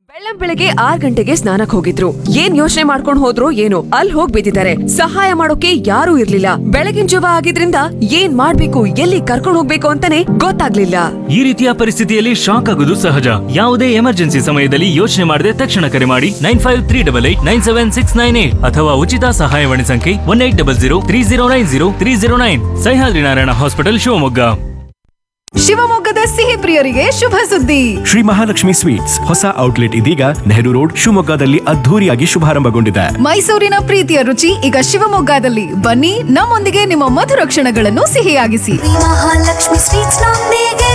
ಬೆಳ್ಳಂ ಬೆಳಗ್ಗೆ ಆರ್ ಗಂಟೆಗೆ ಸ್ನಾನಕ್ ಹೋಗಿದ್ರು ಏನ್ ಯೋಚನೆ ಮಾಡ್ಕೊಂಡ್ ಹೋದ್ರು ಏನೋ ಅಲ್ಲಿ ಹೋಗ್ ಬಿದ್ದಿದ್ದಾರೆ ಸಹಾಯ ಮಾಡೋಕೆ ಯಾರೂ ಇರ್ಲಿಲ್ಲ ಬೆಳಗಿನ ಜವ ಆಗಿದ್ರಿಂದ ಏನ್ ಮಾಡ್ಬೇಕು ಎಲ್ಲಿ ಕರ್ಕೊಂಡ್ ಹೋಗ್ಬೇಕು ಅಂತಾನೆ ಗೊತ್ತಾಗ್ಲಿಲ್ಲ ಈ ರೀತಿಯ ಪರಿಸ್ಥಿತಿಯಲ್ಲಿ ಶಾಕ್ ಆಗುವುದು ಸಹಜ ಯಾವುದೇ ಎಮರ್ಜೆನ್ಸಿ ಸಮಯದಲ್ಲಿ ಯೋಚನೆ ಮಾಡದೆ ತಕ್ಷಣ ಕರೆ ಮಾಡಿ nine five three double eight nine seven six nine eight ಅಥವಾ ಉಚಿತ ಸಹಾಯವಾಣಿ ಸಂಖ್ಯೆ one eight double zero three zero nine zero three zero nine Sahyadri Narayana hospital Shivamogga ಶಿವಮೊಗ್ಗದ ಸಿಹಿ ಪ್ರಿಯರಿಗೆ ಶುಭ ಸುದ್ದಿ ಶ್ರೀ ಮಹಾಲಕ್ಷ್ಮಿ ಸ್ವೀಟ್ಸ್ ಹೊಸ ಔಟ್ಲೆಟ್ ಇದೀಗ ನೆಹರು ರೋಡ್ ಶಿವಮೊಗ್ಗದಲ್ಲಿ ಅದ್ಧೂರಿಯಾಗಿ ಶುಭಾರಂಭಗೊಂಡಿದೆ ಮೈಸೂರಿನ ಪ್ರೀತಿಯ ರುಚಿ ಈಗ ಶಿವಮೊಗ್ಗದಲ್ಲಿ ಬನ್ನಿ ನಮ್ಮೊಂದಿಗೆ ನಿಮ್ಮ ಮಧುರ ಕ್ಷಣಗಳನ್ನು ಸಿಹಿಯಾಗಿಸಿ ಮಹಾಲಕ್ಷ್ಮಿ ಸ್ವೀಟ್ಸ್ ನೊಂದಿಗೆ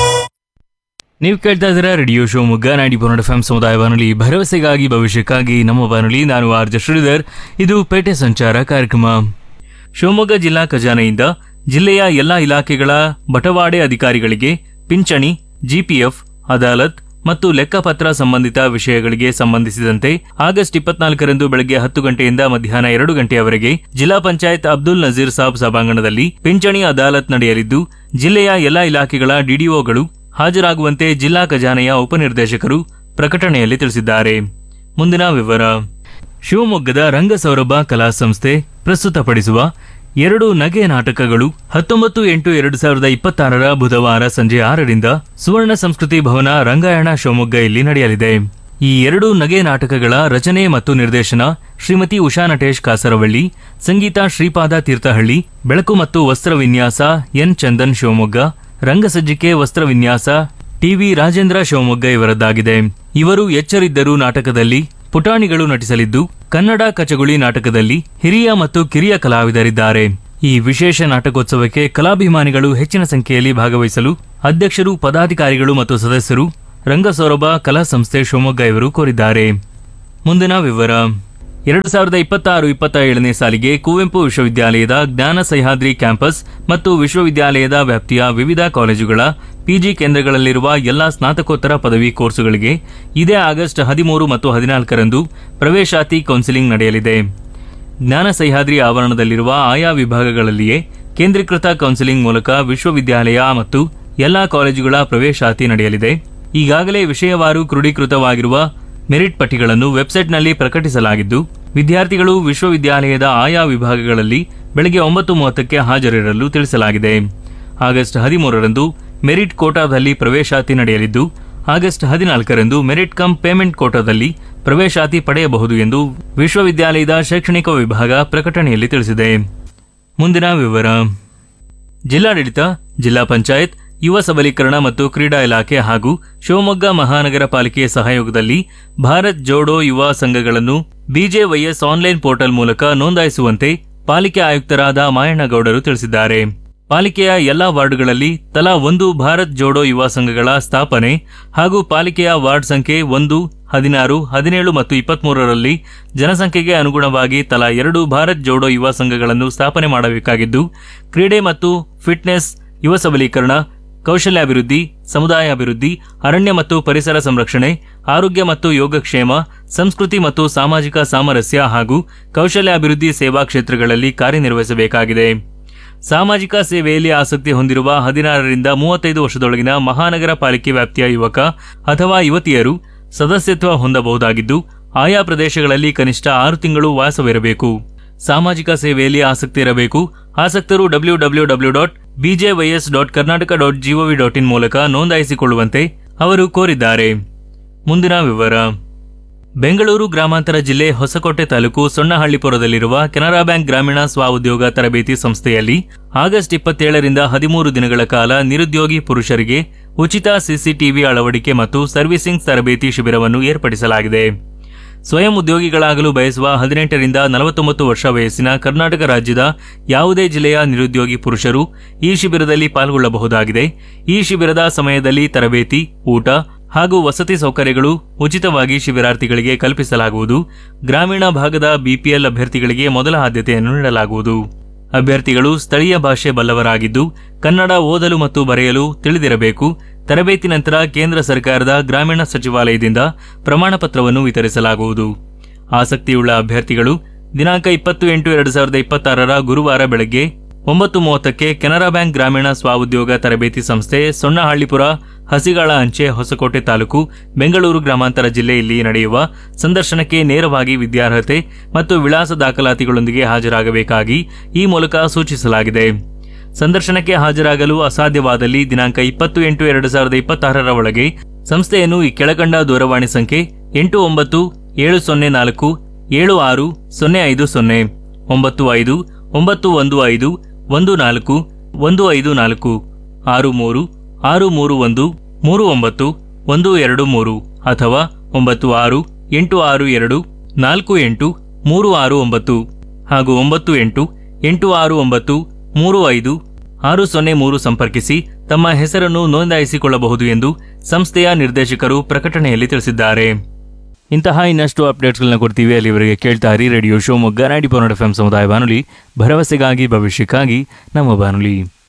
ನೀವು ಕೇಳ್ತಾ ಇದ್ದೀರಾ ರೇಡಿಯೋ ಶಿವಮೊಗ್ಗ ನಾಡಿ ಪೊನ್ನಡ ಎಫ್ ಸಮುದಾಯ ಬಾನುಲಿ ಭರವಸೆಗಾಗಿ ಭವಿಷ್ಯಕ್ಕಾಗಿ ನಮ್ಮ ಬಾನುಲಿ ನಾನು ಆರ್ಜ ಶ್ರೀಧರ್ ಇದು ಪೇಟೆ ಸಂಚಾರ ಕಾರ್ಯಕ್ರಮ ಶಿವಮೊಗ್ಗ ಜಿಲ್ಲಾ ಖಜಾನೆಯಿಂದ ಜಿಲ್ಲೆಯ ಎಲ್ಲಾ ಇಲಾಖೆಗಳ ಬಟವಾಡೆ ಅಧಿಕಾರಿಗಳಿಗೆ ಪಿಂಚಣಿ ಜಿಪಿಎಫ್ ಅದಾಲತ್ ಮತ್ತು ಲೆಕ್ಕಪತ್ರ ಸಂಬಂಧಿತ ವಿಷಯಗಳಿಗೆ ಸಂಬಂಧಿಸಿದಂತೆ ಆಗಸ್ಟ್ ಇಪ್ಪತ್ನಾಲ್ಕರಂದು ಬೆಳಗ್ಗೆ ಹತ್ತು ಗಂಟೆಯಿಂದ ಮಧ್ಯಾಹ್ನ ಎರಡು ಗಂಟೆಯವರೆಗೆ ಜಿಲ್ಲಾ ಪಂಚಾಯತ್ ಅಬ್ದುಲ್ ನಜೀರ್ ಸಾಬ್ ಸಭಾಂಗಣದಲ್ಲಿ ಪಿಂಚಣಿ ಅದಾಲತ್ ನಡೆಯಲಿದ್ದು ಜಿಲ್ಲೆಯ ಎಲ್ಲಾ ಇಲಾಖೆಗಳ ಡಿಡಿಒಗಳು ಹಾಜರಾಗುವಂತೆ ಜಿಲ್ಲಾ ಖಜಾನೆಯ ಉಪನಿರ್ದೇಶಕರು ಪ್ರಕಟಣೆಯಲ್ಲಿ ತಿಳಿಸಿದ್ದಾರೆ ಮುಂದಿನ ವಿವರ ಶಿವಮೊಗ್ಗದ ರಂಗಸೌರಭ ಕಲಾ ಸಂಸ್ಥೆ ಪ್ರಸ್ತುತಪಡಿಸುವ ಎರಡು ನಗೆ ನಾಟಕಗಳು ಹತ್ತೊಂಬತ್ತು ಎಂಟು ಎರಡು ಸಾವಿರದ ಇಪ್ಪತ್ತಾರರ ಬುಧವಾರ ಸಂಜೆ ಆರರಿಂದ ಸುವರ್ಣ ಸಂಸ್ಕೃತಿ ಭವನ ರಂಗಾಯಣ ಶಿವಮೊಗ್ಗ ಇಲ್ಲಿ ನಡೆಯಲಿದೆ ಈ ಎರಡು ನಗೆ ನಾಟಕಗಳ ರಚನೆ ಮತ್ತು ನಿರ್ದೇಶನ ಶ್ರೀಮತಿ ಉಷಾ ನಟೇಶ್ ಕಾಸರವಳ್ಳಿ ಸಂಗೀತ ಶ್ರೀಪಾದ ತೀರ್ಥಹಳ್ಳಿ ಬೆಳಕು ಮತ್ತು ವಸ್ತ್ರ ವಿನ್ಯಾಸ ಎನ್ ಚಂದನ್ ಶಿವಮೊಗ್ಗ ರಂಗಸಜ್ಜಿಕೆ ವಸ್ತ್ರ ವಿನ್ಯಾಸ ಟಿವಿ ರಾಜೇಂದ್ರ ಶಿವಮೊಗ್ಗ ಇವರದ್ದಾಗಿದೆ ಇವರು ಎಚ್ಚರಿದ್ದರು ನಾಟಕದಲ್ಲಿ ಪುಟಾಣಿಗಳು ನಟಿಸಲಿದ್ದು ಕನ್ನಡ ಕಚಗುಳಿ ನಾಟಕದಲ್ಲಿ ಹಿರಿಯ ಮತ್ತು ಕಿರಿಯ ಕಲಾವಿದರಿದ್ದಾರೆ ಈ ವಿಶೇಷ ನಾಟಕೋತ್ಸವಕ್ಕೆ ಕಲಾಭಿಮಾನಿಗಳು ಹೆಚ್ಚಿನ ಸಂಖ್ಯೆಯಲ್ಲಿ ಭಾಗವಹಿಸಲು ಅಧ್ಯಕ್ಷರು ಪದಾಧಿಕಾರಿಗಳು ಮತ್ತು ಸದಸ್ಯರು ರಂಗಸೌರಭ ಕಲಾ ಸಂಸ್ಥೆ ಶಿವಮೊಗ್ಗ ಇವರು ಕೋರಿದ್ದಾರೆ ಮುಂದಿನ ವಿವರ ಎರಡು ಸಾವಿರದ ಇಪ್ಪತ್ತಾರು ಇಪ್ಪತ್ತ ಏಳನೇ ಸಾಲಿಗೆ ಕುವೆಂಪು ವಿಶ್ವವಿದ್ಯಾಲಯದ ಜ್ಞಾನ ಸಹ್ಯಾದ್ರಿ ಕ್ಯಾಂಪಸ್ ಮತ್ತು ವಿಶ್ವವಿದ್ಯಾಲಯದ ವ್ಯಾಪ್ತಿಯ ವಿವಿಧ ಕಾಲೇಜುಗಳ ಪಿಜಿ ಕೇಂದ್ರಗಳಲ್ಲಿರುವ ಎಲ್ಲಾ ಸ್ನಾತಕೋತ್ತರ ಪದವಿ ಕೋರ್ಸುಗಳಿಗೆ ಇದೇ ಆಗಸ್ಟ್ ಹದಿಮೂರು ಮತ್ತು ಹದಿನಾಲ್ಕರಂದು ಪ್ರವೇಶಾತಿ ಕೌನ್ಸಿಲಿಂಗ್ ನಡೆಯಲಿದೆ ಜ್ಞಾನ ಸಹ್ಯಾದ್ರಿ ಆವರಣದಲ್ಲಿರುವ ಆಯಾ ವಿಭಾಗಗಳಲ್ಲಿಯೇ ಕೇಂದ್ರೀಕೃತ ಕೌನ್ಸಿಲಿಂಗ್ ಮೂಲಕ ವಿಶ್ವವಿದ್ಯಾಲಯ ಮತ್ತು ಎಲ್ಲಾ ಕಾಲೇಜುಗಳ ಪ್ರವೇಶಾತಿ ನಡೆಯಲಿದೆ ಈಗಾಗಲೇ ವಿಷಯವಾರು ಕ್ರೋಢೀಕೃತವಾಗಿರುವ ಮೆರಿಟ್ ಪಟ್ಟಿಗಳನ್ನು ವೆಬ್ಸೈಟ್ನಲ್ಲಿ ಪ್ರಕಟಿಸಲಾಗಿದ್ದು ವಿದ್ಯಾರ್ಥಿಗಳು ವಿಶ್ವವಿದ್ಯಾಲಯದ ಆಯಾ ವಿಭಾಗಗಳಲ್ಲಿ ಬೆಳಗ್ಗೆ ಒಂಬತ್ತು ಮೂವತ್ತಕ್ಕೆ ಹಾಜರಿರಲು ತಿಳಿಸಲಾಗಿದೆ ಆಗಸ್ಟ್ ಹದಿಮೂರರಂದು ಮೆರಿಟ್ ಕೋಟಾದಲ್ಲಿ ಪ್ರವೇಶಾತಿ ನಡೆಯಲಿದ್ದು ಆಗಸ್ಟ್ ಹದಿನಾಲ್ಕರಂದು ಮೆರಿಟ್ ಕಮ್ ಪೇಮೆಂಟ್ ಕೋಟಾದಲ್ಲಿ ಪ್ರವೇಶಾತಿ ಪಡೆಯಬಹುದು ಎಂದು ವಿಶ್ವವಿದ್ಯಾಲಯದ ಶೈಕ್ಷಣಿಕ ವಿಭಾಗ ಪ್ರಕಟಣೆಯಲ್ಲಿ ತಿಳಿಸಿದೆ ಮುಂದಿನ ವಿವರ ಜಿಲ್ಲಾಡಳಿತ ಜಿಲ್ಲಾ ಪಂಚಾಯತ್ ಯುವ ಸಬಲೀಕರಣ ಮತ್ತು ಕ್ರೀಡಾ ಇಲಾಖೆ ಹಾಗೂ ಶಿವಮೊಗ್ಗ ಮಹಾನಗರ ಪಾಲಿಕೆ ಸಹಯೋಗದಲ್ಲಿ ಭಾರತ್ ಜೋಡೋ ಯುವ ಸಂಘಗಳನ್ನು ಬಿಜೆವೈಎಸ್ ಆನ್ಲೈನ್ ಪೋರ್ಟಲ್ ಮೂಲಕ ನೋಂದಾಯಿಸುವಂತೆ ಪಾಲಿಕೆ ಆಯುಕ್ತರಾದ ಮಾಯಣ್ಣಗೌಡರು ತಿಳಿಸಿದ್ದಾರೆ ಪಾಲಿಕೆಯ ಎಲ್ಲಾ ವಾರ್ಡ್ಗಳಲ್ಲಿ ತಲಾ ಒಂದು ಭಾರತ್ ಜೋಡೋ ಯುವ ಸಂಘಗಳ ಸ್ಥಾಪನೆ ಹಾಗೂ ಪಾಲಿಕೆಯ ವಾರ್ಡ್ ಸಂಖ್ಯೆ ಒಂದು ಹದಿನಾರು ಹದಿನೇಳು ಮತ್ತು ಇಪ್ಪತ್ಮೂರರಲ್ಲಿ ಜನಸಂಖ್ಯೆಗೆ ಅನುಗುಣವಾಗಿ ತಲಾ ಎರಡು ಭಾರತ್ ಜೋಡೋ ಯುವ ಸಂಘಗಳನ್ನು ಸ್ಥಾಪನೆ ಮಾಡಬೇಕಾಗಿದ್ದು ಕ್ರೀಡೆ ಮತ್ತು ಫಿಟ್ನೆಸ್ ಯುವ ಸಬಲೀಕರಣ ಕೌಶಲ್ಯಾಭಿವೃದ್ಧಿ ಸಮುದಾಯ ಅಭಿವೃದ್ಧಿ ಅರಣ್ಯ ಮತ್ತು ಪರಿಸರ ಸಂರಕ್ಷಣೆ ಆರೋಗ್ಯ ಮತ್ತು ಯೋಗಕ್ಷೇಮ ಸಂಸ್ಕೃತಿ ಮತ್ತು ಸಾಮಾಜಿಕ ಸಾಮರಸ್ಯ ಹಾಗೂ ಕೌಶಲ್ಯಾಭಿವೃದ್ಧಿ ಸೇವಾ ಕ್ಷೇತ್ರಗಳಲ್ಲಿ ಕಾರ್ಯನಿರ್ವಹಿಸಬೇಕಾಗಿದೆ ಸಾಮಾಜಿಕ ಸೇವೆಯಲ್ಲಿ ಆಸಕ್ತಿ ಹೊಂದಿರುವ ಹದಿನಾರರಿಂದ ಮೂವತ್ತೈದು ವರ್ಷದೊಳಗಿನ ಮಹಾನಗರ ಪಾಲಿಕೆ ವ್ಯಾಪ್ತಿಯ ಯುವಕ ಅಥವಾ ಯುವತಿಯರು ಸದಸ್ಯತ್ವ ಹೊಂದಬಹುದಾಗಿದ್ದು ಆಯಾ ಪ್ರದೇಶಗಳಲ್ಲಿ ಕನಿಷ್ಠ ಆರು ತಿಂಗಳು ವಾಸವಿರಬೇಕು ಸಾಮಾಜಿಕ ಸೇವೆಯಲ್ಲಿ ಆಸಕ್ತಿ ಇರಬೇಕು ಆಸಕ್ತರು W W W dot BJYS dot Karnataka dot G O V dot in ಮೂಲಕ ನೋಂದಾಯಿಸಿಕೊಳ್ಳುವಂತೆ ಅವರು ಕೋರಿದ್ದಾರೆ ಮುಂದಿನ ವಿವರ ಬೆಂಗಳೂರು ಗ್ರಾಮಾಂತರ ಜಿಲ್ಲೆ ಹೊಸಕೋಟೆ ತಾಲೂಕು ಸೊಣ್ಣಹಳ್ಳಿಪುರದಲ್ಲಿರುವ ಕೆನರಾ ಬ್ಯಾಂಕ್ ಗ್ರಾಮೀಣ ಸ್ವಉದ್ಯೋಗ ತರಬೇತಿ ಸಂಸ್ಥೆಯಲ್ಲಿ ಆಗಸ್ಟ್ ಇಪ್ಪತ್ತೇಳರಿಂದ ಹದಿಮೂರು ದಿನಗಳ ಕಾಲ ನಿರುದ್ಯೋಗಿ ಪುರುಷರಿಗೆ ಉಚಿತ ಸಿಸಿಟಿವಿ ಅಳವಡಿಕೆ ಮತ್ತು ಸರ್ವಿಸಿಂಗ್ ತರಬೇತಿ ಶಿಬಿರವನ್ನು ಏರ್ಪಡಿಸಲಾಗಿದೆ ಸ್ವಯಂ ಉದ್ಯೋಗಿಗಳಾಗಲು ಬಯಸುವ ಹದಿನೆಂಟರಿಂದ ನಲವತ್ತೊಂಬತ್ತು ವರ್ಷ ವಯಸ್ಸಿನ ಕರ್ನಾಟಕ ರಾಜ್ಯದ ಯಾವುದೇ ಜಿಲ್ಲೆಯ ನಿರುದ್ಯೋಗಿ ಪುರುಷರು ಈ ಶಿಬಿರದಲ್ಲಿ ಪಾಲ್ಗೊಳ್ಳಬಹುದಾಗಿದೆ ಈ ಶಿಬಿರದ ಸಮಯದಲ್ಲಿ ತರಬೇತಿ ಊಟ ಹಾಗೂ ವಸತಿ ಸೌಕರ್ಯಗಳು ಉಚಿತವಾಗಿ ಶಿಬಿರಾರ್ಥಿಗಳಿಗೆ ಕಲ್ಪಿಸಲಾಗುವುದು ಗ್ರಾಮೀಣ ಭಾಗದ ಬಿಪಿಎಲ್ ಅಭ್ಯರ್ಥಿಗಳಿಗೆ ಮೊದಲ ಆದ್ಯತೆಯನ್ನು ನೀಡಲಾಗುವುದು ಅಭ್ಯರ್ಥಿಗಳು ಸ್ಥಳೀಯ ಭಾಷೆ ಬಲ್ಲವರಾಗಿದ್ದು ಕನ್ನಡ ಓದಲು ಮತ್ತು ಬರೆಯಲು ತಿಳಿದಿರಬೇಕು ತರಬೇತಿ ನಂತರ ಕೇಂದ್ರ ಸರ್ಕಾರದ ಗ್ರಾಮೀಣ ಸಚಿವಾಲಯದಿಂದ ಪ್ರಮಾಣ ಪತ್ರವನ್ನು ವಿತರಿಸಲಾಗುವುದು ಆಸಕ್ತಿಯುಳ್ಳ ಅಭ್ಯರ್ಥಿಗಳು ದಿನಾಂಕ ಇಪ್ಪತ್ತು ಎಂಟು ಎರಡು ಸಾವಿರದ ಇಪ್ಪತ್ತಾರರ ಗುರುವಾರ ಬೆಳಗ್ಗೆ ಒಂಬತ್ತು ಮೂವತ್ತಕ್ಕೆ ಕೆನರಾ ಬ್ಯಾಂಕ್ ಗ್ರಾಮೀಣ ಸ್ವಉದ್ಯೋಗ ತರಬೇತಿ ಸಂಸ್ಥೆ ಸೊಣ್ಣಹಳ್ಳಿಪುರ ಹಸಿಗಾಳ ಅಂಚೆ ಹೊಸಕೋಟೆ ತಾಲೂಕು ಬೆಂಗಳೂರು ಗ್ರಾಮಾಂತರ ಜಿಲ್ಲೆಯಲ್ಲಿ ನಡೆಯುವ ಸಂದರ್ಶನಕ್ಕೆ ನೇರವಾಗಿ ವಿದ್ಯಾರ್ಹತೆ ಮತ್ತು ವಿಳಾಸ ದಾಖಲಾತಿಗಳೊಂದಿಗೆ ಹಾಜರಾಗಬೇಕಾಗಿ ಈ ಮೂಲಕ ಸೂಚಿಸಲಾಗಿದೆ ಸಂದರ್ಶನಕ್ಕೆ ಹಾಜರಾಗಲು ಅಸಾಧ್ಯವಾದಲ್ಲಿ ದಿನಾಂಕ ಇಪ್ಪತ್ತು ಎಂಟು ಎರಡು ಸಾವಿರದ ಇಪ್ಪತ್ತಾರರ ಒಳಗೆ ಸಂಸ್ಥೆಯನ್ನು ಈ ಕೆಳಕಂಡ ದೂರವಾಣಿ ಸಂಖ್ಯೆ ಎಂಟು ಒಂಬತ್ತು ಏಳು ಸೊನ್ನೆ ನಾಲ್ಕು ಏಳು ಆರು ಸೊನ್ನೆ ಐದು ಸೊನ್ನೆ ಒಂಬತ್ತು ಐದು ಒಂಬತ್ತು ಒಂದು ಐದು ಒಂದು ನಾಲ್ಕು ಒಂದು ಐದು ನಾಲ್ಕು ಆರು ಮೂರು ಆರು ಮೂರು ಒಂದು ಮೂರು ಒಂಬತ್ತು ಒಂದು ಎರಡು ಮೂರು ಅಥವಾ ಒಂಬತ್ತು ಆರು ಎಂಟು ಆರು ಎರಡು ನಾಲ್ಕು ಎಂಟು ಮೂರು ಆರು ಒಂಬತ್ತು ಹಾಗೂ ಒಂಬತ್ತು ಎಂಟು ಎಂಟು ಆರು ಒಂಬತ್ತು ಮೂರು ಐದು ಆರು ಸೊನ್ನೆ ಮೂರು ಸಂಪರ್ಕಿಸಿ ತಮ್ಮ ಹೆಸರನ್ನು ನೋಂದಾಯಿಸಿಕೊಳ್ಳಬಹುದು ಎಂದು ಸಂಸ್ಥೆಯ ನಿರ್ದೇಶಕರು ಪ್ರಕಟಣೆಯಲ್ಲಿ ತಿಳಿಸಿದ್ದಾರೆ ಇಂತಹ ಇನ್ನಷ್ಟು ಅಪ್ಡೇಟ್ಸ್ಗಳನ್ನ ಕೊಡ್ತೀವಿ ಅಲ್ಲಿವರೆಗೆ ಕೇಳ್ತಾ ಇರಿ ರೇಡಿಯೋ ಶಿವಮೊಗ್ಗ ನಾಡಿ ಪನ್ನಡ ಎಫ್ ಸಮುದಾಯ ಬಾನುಲಿ ಭರವಸೆಗಾಗಿ ಭವಿಷ್ಯಕ್ಕಾಗಿ ನಮ್ಮ ಬಾನುಲಿ